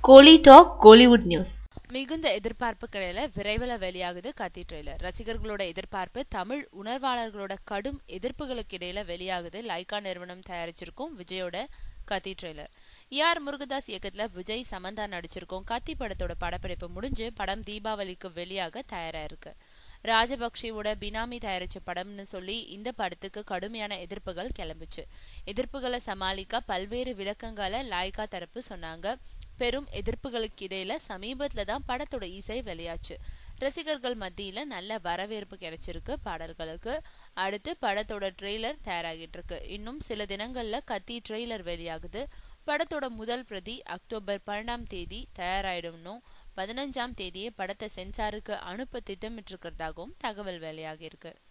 கோலி talk Kollywood news மிகுந்த எதிர்பார்ப்புகளில விரைவில் வெளியாகுது கத்தி ட்ரெய்லர் ரசிகர்களோட எதிர்பார்ப்பு தமிழ் உணர்வாளர்களோட கடும் எதிர்ப்புகளுக்கு இடையில வெளியாகுது லைகா நிறுவனம் தயாரிச்சிருக்கும் விஜயோட கத்தி ட்ரெய்லர் ஏஆர் முருகதாஸ் இயக்கத்துல விஜய் சமந்தா நடிச்சிருக்கோம் கத்தி படத்தோட படப்பிடிப்பு முடிஞ்சு படம் தீபாவளிக்கு வெளியாக தயாரா இருக்கு ராஜபக்சேவோட பினாமி தயாரிச்ச படம்னு சொல்லி இந்த படத்துக்கு கடுமையான எதிர்ப்புகள் கிளம்புச்சு எதிர்ப்புகளை சமாளிக்க பல்வேறு விளக்கங்களை லாய்கா தரப்பு சொன்னாங்க பெரும் எதிர்ப்புகளுக்கு இடையில சமீபத்துல தான் படத்தோட இசை வெளியாச்சு ரசிகர்கள் மத்தியில நல்ல வரவேற்பு கிடைச்சிருக்கு பாடல்களுக்கு அடுத்து படத்தோட ட்ரெய்லர் தயாராகிட்டு இருக்கு இன்னும் சில தினங்கள்ல கத்தி ட்ரெய்லர் வெளியாகுது படத்தோட முதல் பிரதி அக்டோபர் பன்னெண்டாம் தேதி தயாராயிடும்னும் பதினஞ்சாம் தேதியே படத்தை சென்சாருக்கு அனுப்ப திட்டமிட்டிருக்கிறதாகவும் தகவல் வெளியாகி இருக்கு